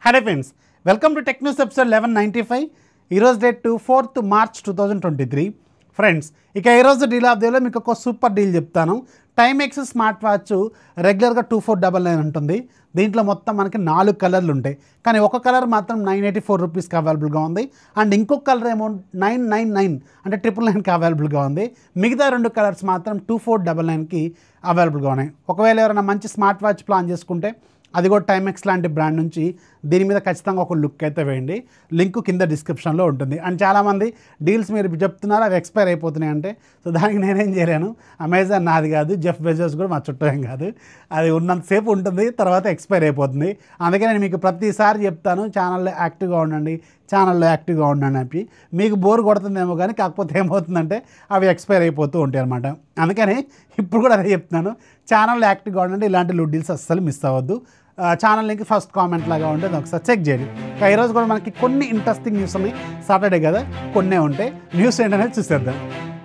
hello friends welcome to tech news episode eleven ninety five ఈరోజు date to fourth March two thousand twenty three friends ఇక ఈరోజు deal of డేలో మీకు ఒక super deal చెప్తాను Timex smart watch రెగ్యులర్గా two four double nine ఉంటుంది దీంట్లో మొత్తం మనకి నాలుగు కలర్లు ఉంటాయి కానీ ఒక కలర్ మాత్రం నైన్ ఎయిటీ ఫోర్ రూపీస్కి అవైలబుల్గా ఉంది అండ్ ఇంకొక కలర్ ఏమో నైన్ నైన్ నైన్ అంటే ట్రిపుల్ నైన్కి అవైలబుల్గా ఉంది మిగతా రెండు కలర్స్ మాత్రం టూ ఫోర్ డబల్ నైన్కి అవైలబుల్గా ఉన్నాయి ఒకవేళ ఎవరైనా మంచి స్మార్ట్ వాచ్ ప్లాన్ చేసుకుంటే అది కూడా టైమెక్స్ లాంటి బ్రాండ్ నుంచి దీని మీద ఖచ్చితంగా ఒక లుక్ అయితే వేయండి లింక్ కింద డిస్క్రిప్షన్లో ఉంటుంది అండ్ చాలామంది డీల్స్ మీరు చెప్తున్నారు అవి ఎక్స్పైర్ అయిపోతున్నాయి అంటే సో దానికి నేనేం చేయలేను అమెజాన్ నాది కాదు జెఫ్ బెజోస్ కూడా మా చుట్టూ ఏం కాదు అది ఉన్నంతసేపు ఉంటుంది తర్వాత ఎక్స్పైర్ అయిపోతుంది అందుకే నేను మీకు ప్రతిసారి చెప్తాను ఛానల్లో యాక్టివ్గా ఉండండి ఛానల్లో యాక్టివ్గా ఉండండి అని మీకు బోర్ కొడుతుందేమో కానీ కాకపోతే ఏమవుతుందంటే అవి ఎక్స్పైర్ అయిపోతూ ఉంటాయి అనమాట అందుకని ఇప్పుడు కూడా అదే చెప్తున్నాను ఛానల్లో యాక్టివ్గా ఉండండి ఇలాంటి లుడ్ డీల్స్ అస్సలు మిస్ అవ్వద్దు ఆ, ఛానల్ లింక్ ఫస్ట్ కామెంట్ లాగా ఉంటుంది ఒకసారి చెక్ చేయండి ఇంకా ఈరోజు కూడా మనకి కొన్ని ఇంట్రెస్టింగ్ న్యూస్ ఉన్నాయి సాటర్డే కదా కొన్నే ఉంటాయి న్యూస్ ఏంటనేది చూసేద్దాం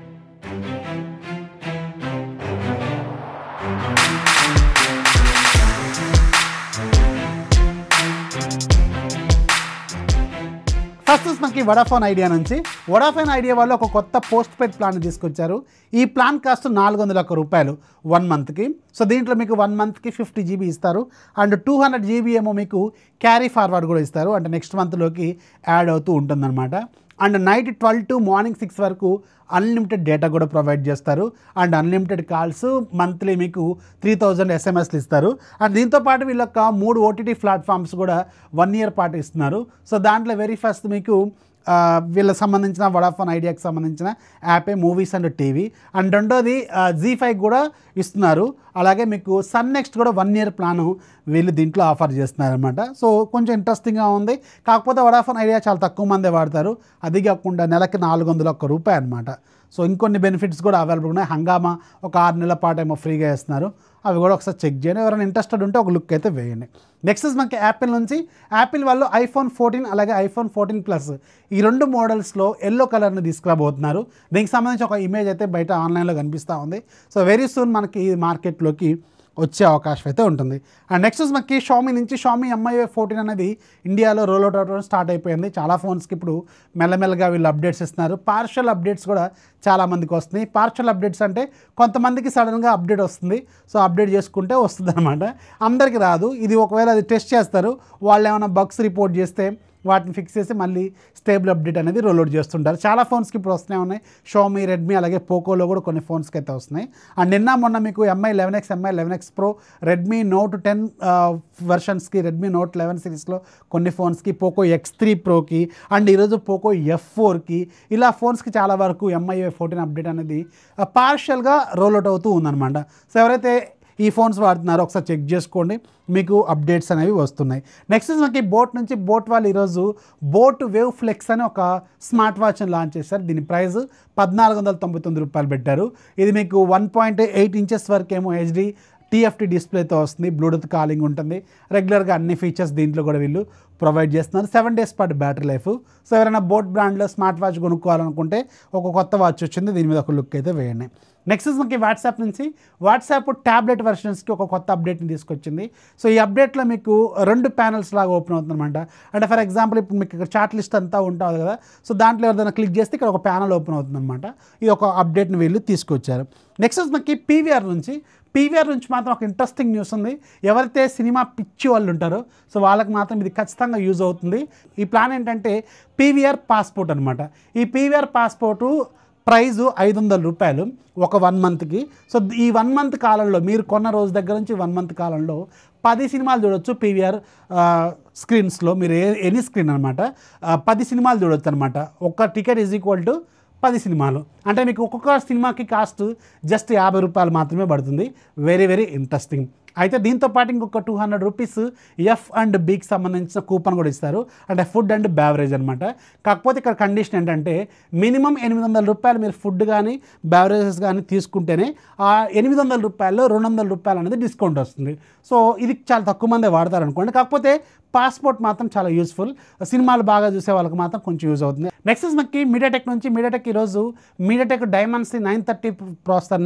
ఫస్ట్ మనకి వడాఫోన్ ఐడియా నుంచి వడాఫోన్ ఐడియా వాళ్ళు ఒక కొత్త పోస్ట్ పెయిడ్ ప్లాన్ తీసుకొచ్చారు ఈ ప్లాన్ కాస్ట్ నాలుగు వందల ఒక్క రూపాయలు వన్ మంత్కి సో దీంట్లో మీకు వన్ మంత్కి ఫిఫ్టీ జీబీ ఇస్తారు అండ్ టూ హండ్రెడ్ జీబీ ఏమో మీకు క్యారీ ఫార్వర్డ్ కూడా ఇస్తారు అంటే నెక్స్ట్ మంత్లోకి యాడ్ అవుతూ ఉంటుందన్నమాట and night twelve to morning six వరకు అన్లిమిటెడ్ డేటా కూడా ప్రొవైడ్ చేస్తారు అండ్ అన్లిమిటెడ్ కాల్స్ మంత్లీ మీకు త్రీ థౌజండ్ ఎస్ఎంఎస్లు ఇస్తారు అండ్ దీంతో పాటు వీళ్ళొక్క మూడు ఓటీటీ ప్లాట్ఫామ్స్ కూడా వన్ ఇయర్ పాటు ఇస్తున్నారు సో దాంట్లో వెరీ ఫస్ట్ మీకు ఆ, వీళ్ళకి సంబంధించిన వడాఫోన్ ఐడియాకి సంబంధించిన యాపే మూవీస్ అండ్ టీవీ అండ్ రెండోది జీ ఫైవ్ కూడా ఇస్తున్నారు అలాగే మీకు సన్ నెక్స్ట్ కూడా వన్ ఇయర్ ప్లాను వీళ్ళు దీంట్లో ఆఫర్ చేస్తున్నారు అనమాట సో కొంచెం ఇంట్రెస్టింగ్గా ఉంది కాకపోతే వడాఫోన్ ఐడియా చాలా తక్కువ మందే వాడతారు అది కాకుండా నెలకి నాలుగు వందల ఒక్క రూపాయి అనమాట సో ఇంకొన్ని బెనిఫిట్స్ కూడా అవైలబుల్ ఉన్నాయి హంగామా ఒక ఆరు నెలల పాటు ఏమో ఫ్రీగా ఇస్తున్నారు అవి కూడా ఒకసారి చెక్ చేయండి ఎవరైనా ఇంట్రెస్టెడ్ ఉంటే ఒక లుక్ అయితే వేయండి నెక్స్ట్ ఇస్ మనకి యాపిల్ నుంచి యాపిల్ వాళ్ళు ఐఫోన్ ఫోర్టీన్ అలాగే ఐఫోన్ ఫోర్టీన్ ప్లస్ ఈ రెండు మోడల్స్లో ఎల్లో కలర్ని తీసుకురాబోతున్నారు దీనికి సంబంధించి ఒక ఇమేజ్ అయితే బయట ఆన్లైన్లో కనిపిస్తూ ఉంది సో వెరీ సూన్ మనకి ఈ మార్కెట్లోకి వచ్చే అవకాశం అయితే ఉంటుంది అండ్ నెక్స్ట్ మనకి షామీ నుంచి షామీ ఎంఐ ఫోర్టీన్ అనేది ఇండియాలో రోల్ అవుట్ అవడం స్టార్ట్ అయిపోయింది చాలా ఫోన్స్కి ఇప్పుడు మెల్లమెల్లగా వీళ్ళు అప్డేట్స్ ఇస్తున్నారు పార్షల్ అప్డేట్స్ కూడా చాలా మందికి వస్తున్నాయి పార్షల్ అప్డేట్స్ అంటే కొంతమందికి సడన్గా అప్డేట్ వస్తుంది సో అప్డేట్ చేసుకుంటే వస్తుంది అనమాట అందరికీ రాదు ఇది ఒకవేళ అది టెస్ట్ చేస్తారు వాళ్ళు ఏమైనా బగ్స్ రిపోర్ట్ చేస్తే వాటిని ఫిక్స్ చేసి మళ్ళీ స్టేబుల్ అప్డేట్ అనేది రోల్అవుట్ చేస్తుంటారు చాలా ఫోన్స్కి ఇప్పుడు వస్తూనే ఉన్నాయి షోమీ రెడ్మీ అలాగే పోకోలో కూడా కొన్ని ఫోన్స్కి అయితే వస్తున్నాయి అండ్ నిన్న మొన్న మీకు Mi eleven X Mi eleven X pro Redmi Note ten వెర్షన్స్కి రెడ్మీ నోట్ లెవెన్ సిరీస్లో కొన్ని ఫోన్స్కి పోకో ఎక్స్ త్రీ ప్రోకి అండ్ ఈరోజు పోకో ఎఫ్ ఫోర్కి ఇలా ఫోన్స్కి చాలా వరకు ఎంఐ ఫోర్టీన్ అప్డేట్ అనేది పార్షియల్గా రోల్అవుట్ అవుతూ ఉందన్నమాట సో ఎవరైతే ఈ ఫోన్స్ వాడుతున్నారో ఒకసారి చెక్ చేసుకోండి మీకు అప్డేట్స్ అనేవి వస్తున్నాయి నెక్స్ట్ మనకి బోట్ నుంచి బోట్ వాళ్ళు ఈరోజు బోట్ వేవ్ ఫ్లెక్స్ అని ఒక స్మార్ట్ వాచ్ని లాంచ్ చేశారు దీని ప్రైస్ పద్నాలుగు వందల తొంభై తొమ్మిది రూపాయలు పెట్టారు ఇది మీకు వన్ పాయింట్ ఎయిట్ ఇంచెస్ వరకు ఏమో హెచ్డి టీఎఫ్టీ డిస్ప్లేతో వస్తుంది బ్లూటూత్ కాలింగ్ ఉంటుంది రెగ్యులర్గా అన్ని ఫీచర్స్ దీంట్లో కూడా వీళ్ళు ప్రొవైడ్ చేస్తున్నారు సెవెన్ డేస్ పాటు బ్యాటరీ లైఫ్ సో ఎవరైనా బోట్ బ్రాండ్లో స్మార్ట్ వాచ్ కొనుక్కోవాలనుకుంటే ఒక కొత్త వాచ్ వచ్చింది దీని మీద ఒక లుక్ అయితే వేయండి నెక్స్ట్ మనకి వాట్సాప్ నుంచి వాట్సాప్ ట్యాబ్లెట్ వెర్షన్స్కి ఒక కొత్త అప్డేట్ని తీసుకొచ్చింది సో ఈ అప్డేట్లో మీకు రెండు ప్యానల్స్ లాగా ఓపెన్ అవుతుంది అనమాట అంటే ఫర్ ఎగ్జాంపుల్ ఇప్పుడు మీకు ఇక్కడ చాట్ లిస్ట్ అంతా ఉంటుంది కదా సో దాంట్లో ఎవరైనా క్లిక్ చేస్తే ఇక్కడ ఒక ప్యానల్ ఓపెన్ అవుతుంది అనమాట ఇది ఒక అప్డేట్ని వీళ్ళు తీసుకొచ్చారు నెక్స్ట్ మనకి పీవీఆర్ నుంచి పీవీఆర్ నుంచి మాత్రం ఒక ఇంట్రెస్టింగ్ న్యూస్ ఉంది ఎవరైతే సినిమా పిచ్చి వాళ్ళు ఉంటారో సో వాళ్ళకి మాత్రం ఇది ఖచ్చితంగా యూజ్ అవుతుంది ఈ ప్లాన్ ఏంటంటే పీవీఆర్ పాస్పోర్ట్ అనమాట ఈ పీవీఆర్ పాస్పోర్టు ప్రైజు ఐదు వందల రూపాయలు ఒక వన్ మంత్కి సో ఈ వన్ మంత్ కాలంలో మీరు కొన్న రోజు దగ్గర నుంచి వన్ మంత్ కాలంలో పది సినిమాలు చూడొచ్చు పీవీఆర్ స్క్రీన్స్లో మీరు ఏ ఎనీ స్క్రీన్ అనమాట పది సినిమాలు చూడొచ్చు అనమాట ఒక్క టికెట్ ఈజ్ ఈక్వల్ టు పది సినిమాలు అంటే మీకు ఒక్కొక్క సినిమాకి కాస్ట్ జస్ట్ యాభై రూపాయలు మాత్రమే పడుతుంది వెరీ వెరీ ఇంట్రెస్టింగ్ అయితే దీంతో పాటు ఇంకొక two hundred rupees F and బీకి సంబంధించిన కూపన్ కూడా ఇస్తారు అంటే ఫుడ్ అండ్ బ్యావరేజ్ అనమాట కాకపోతే ఇక్కడ కండిషన్ ఏంటంటే మినిమం ఎనిమిది వందల రూపాయలు మీరు ఫుడ్ కానీ బ్యావరేజెస్ కానీ తీసుకుంటేనే ఆ ఎనిమిది వందల రూపాయల్లో రెండు వందల రూపాయలు అనేది డిస్కౌంట్ వస్తుంది సో ఇది చాలా తక్కువ మందే వాడతారు అనుకోండి కాకపోతే పాస్పోర్ట్ మాత్రం చాలా యూస్ఫుల్ సినిమాలు బాగా చూసే వాళ్ళకి మాత్రం కొంచెం యూజ్ అవుతుంది నెక్స్ట్ మనకి మీడియాటెక్ నుంచి మీడియాటెక్ ఈరోజు మీడియాటెక్ డైమండ్స్ నైన్ థర్టీ ప్రాసెసర్ని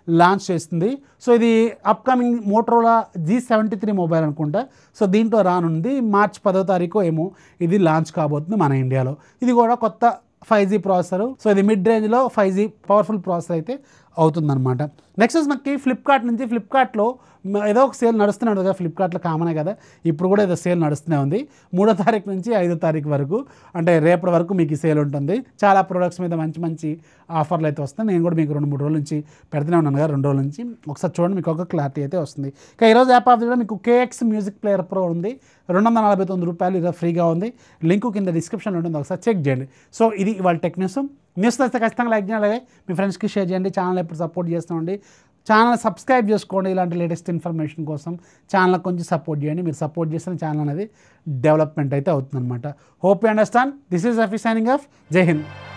లాంచ్ చేస్తుంది సో ఇది upcoming Motorola G seventy three mobile అనుకుంటా సో దీంట్లో రానుంది మార్చ్ పదో తారీఖు ఏమో ఇది లాంచ్ కాబోతుంది మన ఇండియాలో ఇది కూడా కొత్త ఫైవ్ జీ ప్రాసెసర్ సో ఇది మిడ్ రేంజ్లో ఫైవ్ జీ పవర్ఫుల్ ప్రాసెసర్ అయితే అవుతుందన్నమాట నెక్స్ట్ వచ్చి మనకి ఫ్లిప్కార్ట్ నుంచి ఫ్లిప్కార్ట్లో మ- ఏదో ఒక సేల్ నడుస్తూనే ఉంటుంది కదా ఫ్లిప్కార్ట్లో కామనే కదా ఇప్పుడు కూడా ఏదో సేల్ నడుస్తూనే ఉంది మూడో తారీఖు నుంచి ఐదో తారీఖు వరకు అంటే రేపటి వరకు మీకు ఈ సేల్ ఉంటుంది చాలా ప్రొడక్ట్స్ మీద మంచి మంచి ఆఫర్లు అయితే వస్తాయి నేను కూడా మీకు రెండు మూడు రోజుల నుంచి పెడుతూనే ఉన్నాను కదా రెండు రోజుల నుంచి ఒకసారి చూడండి మీకు ఒక క్లారిటీ అయితే వస్తుంది ఇక ఈరోజు యాప్ ఆఫ్ ది డే మీకు కేఎక్స్ మ్యూజిక్ ప్లేయర్ ప్రో ఉంది రెండు వందల నలభై తొమ్మిది రూపాయలు ఈరోజు ఫ్రీగా ఉంది లింక్ కింద డిస్క్రిప్షన్లో ఉంటుంది ఒకసారి చెక్ చేయండి సో ఇది ఇవాళ టెక్ న్యూస్ న్యూస్ నచ్చితే ఖచ్చితంగా లైక్ చేయాలి అలాగే మీ ఫ్రెండ్స్కి షేర్ చేయండి ఛానల్ ఎప్పుడు సపోర్ట్ చేస్తామండి ఛానల్ సబ్స్క్రైబ్ చేసుకోండి ఇలాంటి లేటెస్ట్ ఇన్ఫర్మేషన్ కోసం ఛానల్ కొంచెం సపోర్ట్ చేయండి మీరు సపోర్ట్ చేస్తే ఛానల్ అనేది డెవలప్మెంట్ అయితే అవుతుందన్నమాట hope you understand this is అఫీ సైనింగ్ ఆఫ్ జై హింద్